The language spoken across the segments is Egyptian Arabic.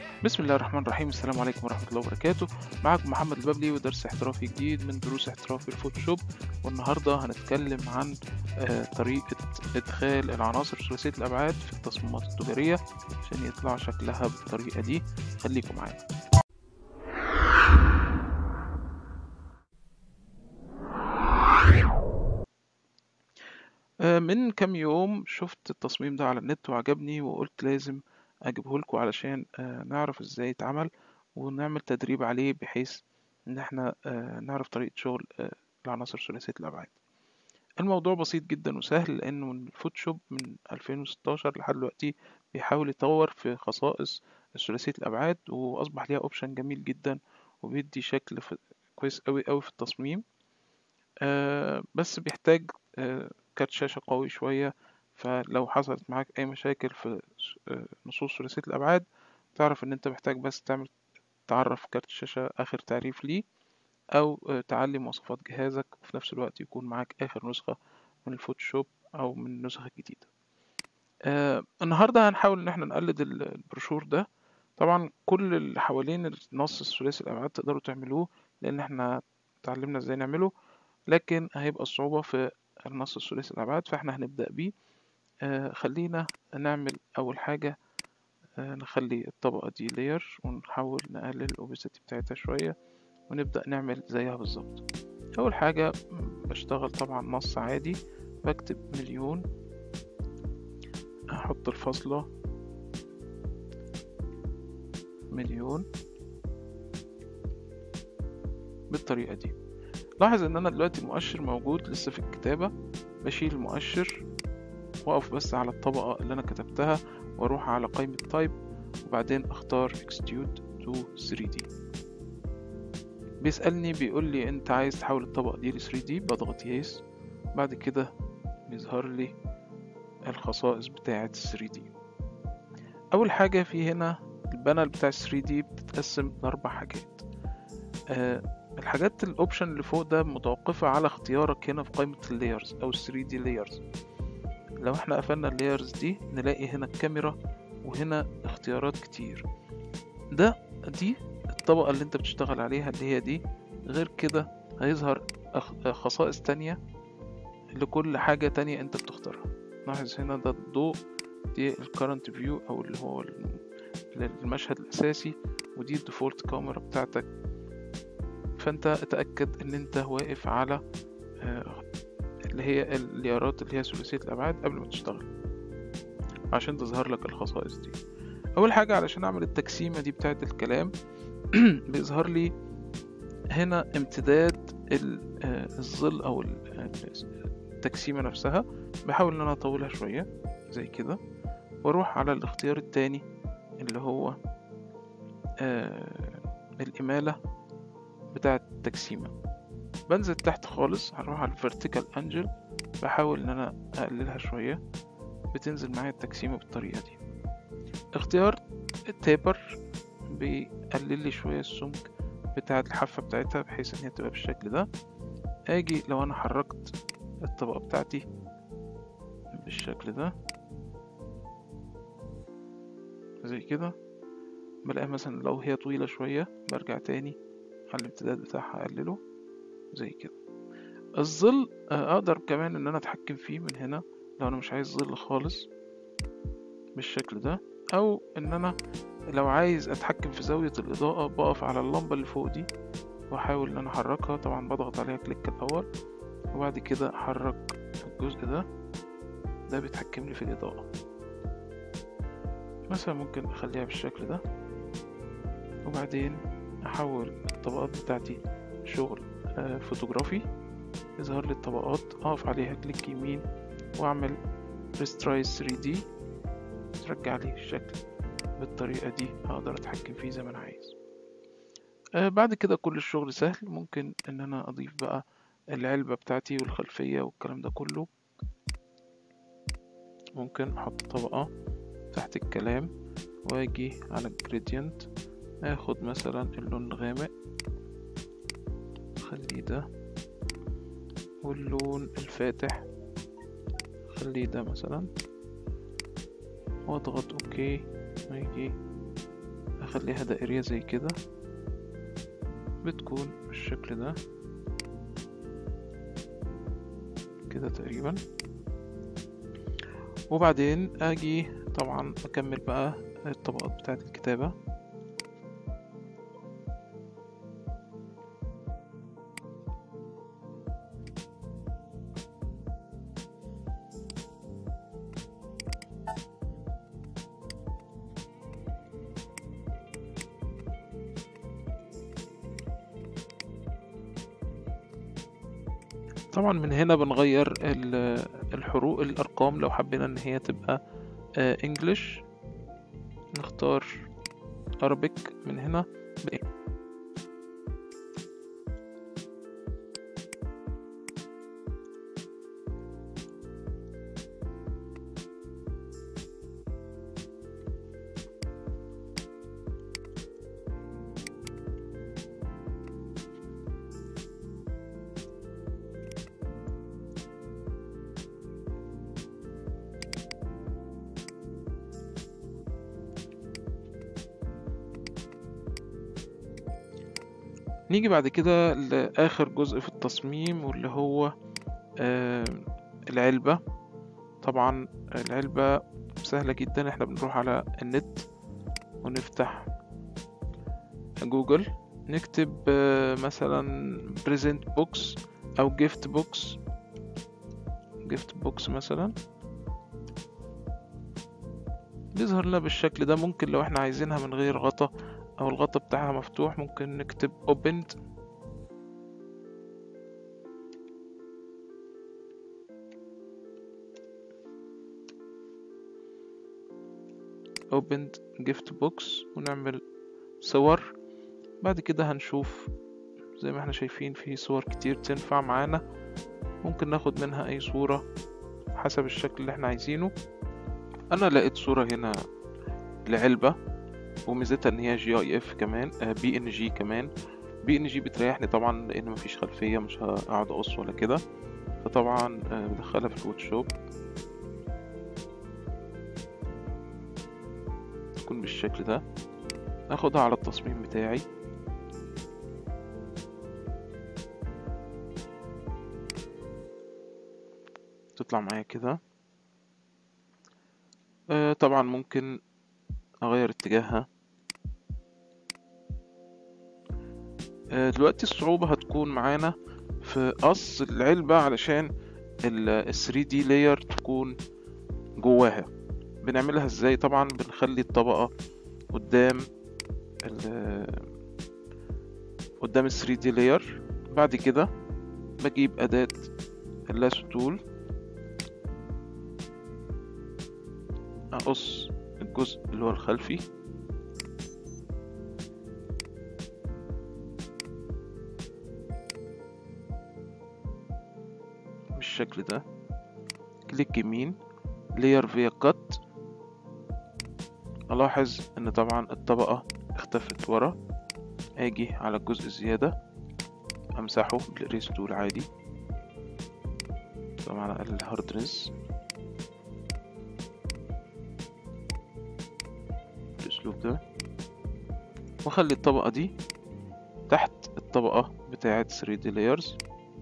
بسم الله الرحمن الرحيم السلام عليكم ورحمة الله وبركاته معكم محمد البابلي ودرس احترافي جديد من دروس احترافي الفوتوشوب والنهاردة هنتكلم عن آه، طريقة إدخال العناصر ثلاثية الأبعاد في التصميمات التجارية عشان يطلع شكلها بالطريقة دي خليكم معايا آه، من كام يوم شفت التصميم ده على النت وعجبني وقلت لازم اجيبه لكم علشان آه، نعرف ازاي يتعمل ونعمل تدريب عليه بحيث ان احنا آه، نعرف طريقة شغل آه، العناصر ثلاثية الابعاد الموضوع بسيط جدا وسهل لانه من الفوتوشوب من 2016 لحد دلوقتي بيحاول يطور في خصائص ثلاثية الابعاد واصبح ليها اوبشن جميل جدا وبيدي شكل ف- كويس قوي قوي في التصميم آه، بس بيحتاج آه، كارت شاشة قوي شوية فلو حصلت معاك أي مشاكل في س- آه، نصوص ثلاثية الأبعاد تعرف إن أنت محتاج بس تعمل تعرف كارت الشاشة آخر تعريف ليه أو آه، تعلي مواصفات جهازك وفي نفس الوقت يكون معاك آخر نسخة من الفوتوشوب أو من النسخ الجديدة آه، النهاردة هنحاول إن احنا نقلد ال- البروشور ده طبعا كل اللي حوالين النص الثلاثي الأبعاد تقدروا تعملوه لأن احنا اتعلمنا ازاي نعمله لكن هيبقى الصعوبة في النص الثلاثي الأبعاد فاحنا هنبدأ بيه آه خلينا نعمل أول حاجة آه نخلي الطبقة دي layer ونحاول نقلل الأوبسيتي بتاعتها شوية ونبدأ نعمل زيها بالظبط أول حاجة م، بشتغل طبعا نص عادي بكتب مليون أحط الفاصلة مليون بالطريقة دي لاحظ ان انا دلوقتي المؤشر موجود لسه في الكتابة بشيل المؤشر واقف بس على الطبقة اللي انا كتبتها واروح على قائمة تايب وبعدين اختار extrude to 3D بيسألني بيقول لي انت عايز تحول الطبقة دي ل 3D بضغط يس بعد كده بيظهر لي الخصائص بتاعة 3D اول حاجة في هنا البانل بتاع 3D بتتقسم لاربع حاجات آه الحاجات الاوبشن اللي فوق ده متوقفة على اختيارك هنا في قائمة اللايرز او 3D layers لو احنا قفلنا اللايرز دي نلاقي هنا الكاميرا وهنا اختيارات كتير ده دي الطبقة اللي انت بتشتغل عليها اللي هي دي غير كده هيظهر أخ- خصائص تانية لكل حاجة تانية انت بتختارها لاحظ هنا ده الضوء دي الكرنت فيو او اللي هو الم- المشهد الاساسي ودي الديفولت كاميرا بتاعتك فانت اتأكد ان انت واقف على آه، اللي هي الليارات اللي هي ثلاثية الأبعاد قبل ما تشتغل عشان تظهر لك الخصائص دي أول حاجة علشان أعمل التقسيمة دي بتاعة الكلام بيظهر لي هنا امتداد ال- آه، الظل أو ال- آه، التقسيمة نفسها بحاول إن أنا أطولها شوية زي كده وأروح على الاختيار التاني اللي هو آه، الإمالة بتاعة التقسيمة بنزل تحت خالص هروح على الفيرتيكال انجل بحاول ان انا اقللها شوية بتنزل معايا التقسيمة بالطريقة دي اختيار التابر بيقلل لي شوية السمك بتاعة الحافة بتاعتها بحيث ان هي تبقى بالشكل ده اجي لو انا حركت الطبقة بتاعتي بالشكل ده زي كده بلاقي مثلا لو هي طويلة شوية برجع تاني على الامتداد بتاعها اقلله زي كده الظل آه، اقدر كمان ان انا اتحكم فيه من هنا لو انا مش عايز ظل خالص بالشكل ده او ان انا لو عايز اتحكم في زاوية الاضاءة بقف على اللمبة اللي فوق دي واحاول ان انا احركها طبعا بضغط عليها كليك الاول وبعد كده احرك الجزء ده ده بيتحكم لي في الاضاءة مثلا ممكن اخليها بالشكل ده وبعدين احول الطبقات بتاعتي شغل آه، فوتوغرافي يظهر لي الطبقات اقف عليها كليك يمين واعمل ريسترايز 3D ترجع لي الشكل بالطريقة دي اقدر اتحكم فيه زي ما انا عايز آه بعد كده كل الشغل سهل ممكن ان انا اضيف بقى العلبة بتاعتي والخلفية والكلام ده كله ممكن احط طبقة تحت الكلام واجي على الجريدينت اخد مثلا اللون الغامق خليه ده واللون الفاتح خليه ده مثلا واضغط اوكي واجي نخليها دائرية زي كده بتكون بالشكل ده كده تقريبا وبعدين اجي طبعا اكمل بقى الطبقات بتاعت الكتابة طبعا من هنا بنغير الحروف الارقام لو حبينا ان هي تبقى انجلش نختار Arabic من هنا نيجي بعد كده لآخر جزء في التصميم واللي هو آه العلبة طبعا العلبة سهلة جدا احنا بنروح على النت ونفتح جوجل نكتب آه مثلا بريزنت بوكس او جيفت بوكس جيفت بوكس مثلا بيظهر لنا بالشكل ده ممكن لو احنا عايزينها من غير غطا او الغطا بتاعها مفتوح ممكن نكتب opened opened gift box ونعمل صور بعد كده هنشوف زي ما احنا شايفين في صور كتير تنفع معانا ممكن ناخد منها اي صورة حسب الشكل اللي احنا عايزينه انا لقيت صورة هنا لعلبة وميزتها ان هي جي اي اف كمان بي ان جي كمان بي ان جي بتريحني طبعا لان مفيش خلفيه مش هقعد اقص ولا كده فطبعا بدخلها في الفوتوشوب تكون بالشكل ده اخدها على التصميم بتاعي تطلع معايا كده طبعا ممكن اغير اتجاهها دلوقتي الصعوبة هتكون معانا في قص العلبة علشان ال 3D layer تكون جواها بنعملها ازاي طبعا بنخلي الطبقة قدام ال قدام ال 3D layer بعد كده بجيب أداة اللاسو تول أقص الجزء اللي هو الخلفي بالشكل ده كليك يمين layer via cut الاحظ ان طبعا الطبقة اختفت ورا اجي على الجزء الزيادة امسحه بالاريس تول عادي طبعا الهاردنس بالاسلوب ده واخلي الطبقة دي تحت الطبقة بتاعة 3D layers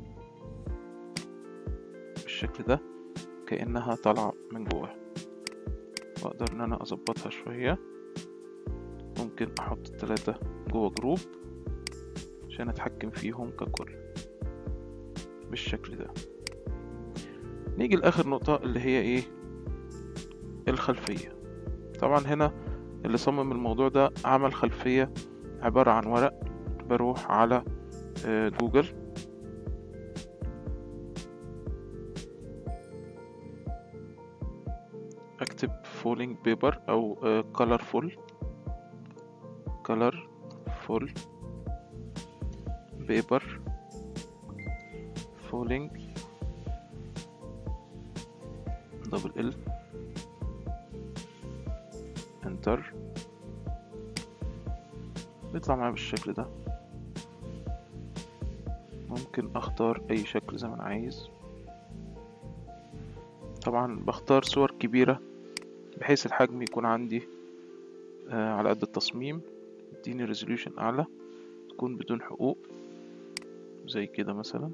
بالشكل ده كأنها طالعة من جوه واقدر ان انا اظبطها شوية ممكن احط التلاتة جوه جروب عشان اتحكم فيهم ككل بالشكل ده نيجي لاخر نقطة اللي هي ايه الخلفية طبعا هنا اللي صمم الموضوع ده عمل خلفية عبارة عن ورق بروح على جوجل اكتب فولينج بيبر او colorful colorful بيبر فولينج دبل ال انتر بيطلع معايا بالشكل ده ممكن اختار اي شكل زي ما انا عايز طبعا بختار صور كبيرة بحيث الحجم يكون عندي آه على قد التصميم تديني ريزوليوشن اعلى تكون بدون حقوق زي كده مثلا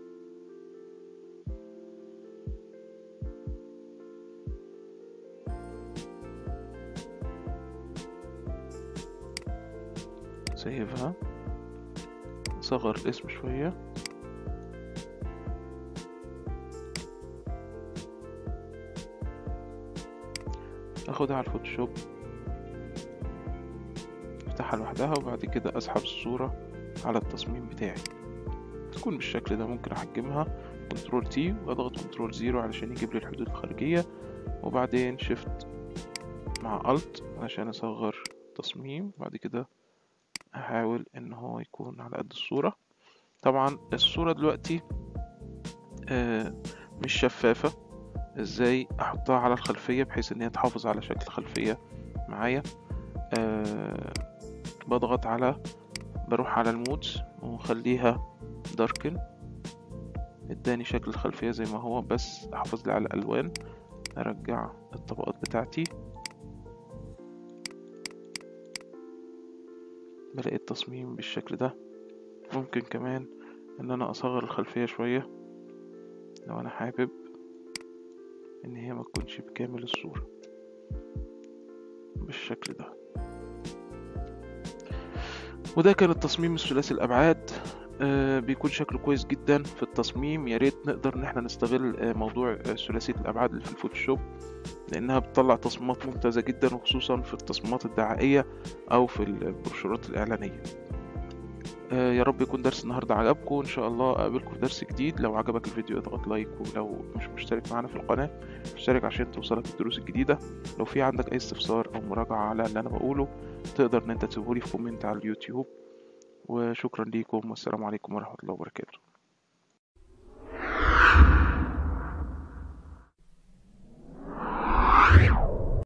سيفها صغر الاسم شوية اخدها على الفوتوشوب افتحها لوحدها وبعد كده اسحب الصورة على التصميم بتاعي تكون بالشكل ده ممكن احجمها كنترول تي واضغط كنترول زيرو علشان يجيب لي الحدود الخارجية وبعدين شيفت مع الت علشان اصغر التصميم بعد كده هحاول ان هو يكون على قد الصورة طبعا الصورة دلوقتي آه مش شفافة ازاي احطها على الخلفية بحيث ان هي تحافظ على شكل الخلفية معايا آه بضغط على بروح على المودز وخليها داركن اداني شكل الخلفية زي ما هو بس احافظ لي على الالوان ارجع الطبقات بتاعتي بلاقي التصميم بالشكل ده ممكن كمان ان انا اصغر الخلفية شوية لو انا حابب ان هي ما تكونش بكامل الصورة بالشكل ده وده كان التصميم الثلاثي الابعاد آه بيكون شكله كويس جدا في التصميم يا ريت نقدر ان احنا نستغل آه موضوع آه ثلاثيه الابعاد اللي في الفوتوشوب لانها بتطلع تصميمات ممتازه جدا وخصوصا في التصميمات الدعائيه او في البروشورات الاعلانيه يا رب يكون درس النهارده عجبكم ان شاء الله اقابلكم في درس جديد لو عجبك الفيديو اضغط لايك ولو مش مشترك معانا في القناه اشترك عشان توصلك الدروس الجديده لو في عندك اي استفسار او مراجعه على اللي انا بقوله تقدر ان انت تسيبهولي في كومنت على اليوتيوب وشكرا ليكم والسلام عليكم ورحمه الله وبركاته